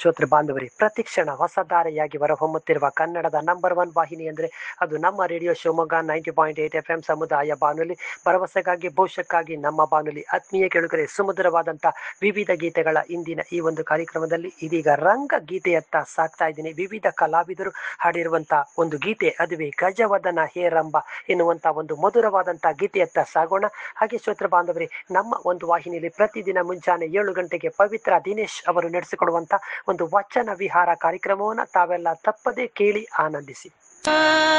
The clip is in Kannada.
ಶ್ರೋತೃ ಬಾಂಧವರೇ ಪ್ರತಿಕ್ಷಣ ಹೊಸ ಧಾರೆಯಾಗಿ ಹೊಮ್ಮುತ್ತಿರುವ ಕನ್ನಡದ ನಂಬರ್ ಒನ್ ವಾಹಿನಿ ಅಂದರೆ ಅದು ನಮ್ಮ radio Shivamogga ninety point eight F M ಸಮುದಾಯ ಬಾನುಲಿ ಭರವಸೆಗಾಗಿ ಭವಿಷ್ಯಕ್ಕಾಗಿ ನಮ್ಮ ಬಾನುಲಿ ಆತ್ಮೀಯ ಕೆಳುಗರೆ ಸುಮಧುರವಾದಂಥ ವಿವಿಧ ಗೀತೆಗಳ ಇಂದಿನ ಈ ಒಂದು ಕಾರ್ಯಕ್ರಮದಲ್ಲಿ ಇದೀಗ ರಂಗ ಗೀತೆಯತ್ತ ಸಾಕ್ತಾ ಇದ್ದೀನಿ ವಿವಿಧ ಕಲಾವಿದರು ಹಾಡಿರುವಂಥ ಒಂದು ಗೀತೆ ಅದುವೇ ಗಜವದನ ಹೇರಂಬ ಎನ್ನುವಂಥ ಒಂದು ಮಧುರವಾದಂಥ ಗೀತೆಯತ್ತ ಸಾಗೋಣ ಹಾಗೆ ಶ್ರೋತೃ ಬಾಂಧವರೇ ನಮ್ಮ ಒಂದು ವಾಹಿನಿಯಲ್ಲಿ ಪ್ರತಿದಿನ ಮುಂಜಾನೆ ಏಳು ಗಂಟೆಗೆ ಪವಿತ್ರ ದಿನೇಶ್ ಅವರು ನಡೆಸಿಕೊಡುವಂಥ ಒಂದು ವಚನ ವಿಹಾರ ಕಾರ್ಯಕ್ರಮವನ್ನು ತಾವೆಲ್ಲ ತಪ್ಪದೇ ಕೇಳಿ ಆನಂದಿಸಿ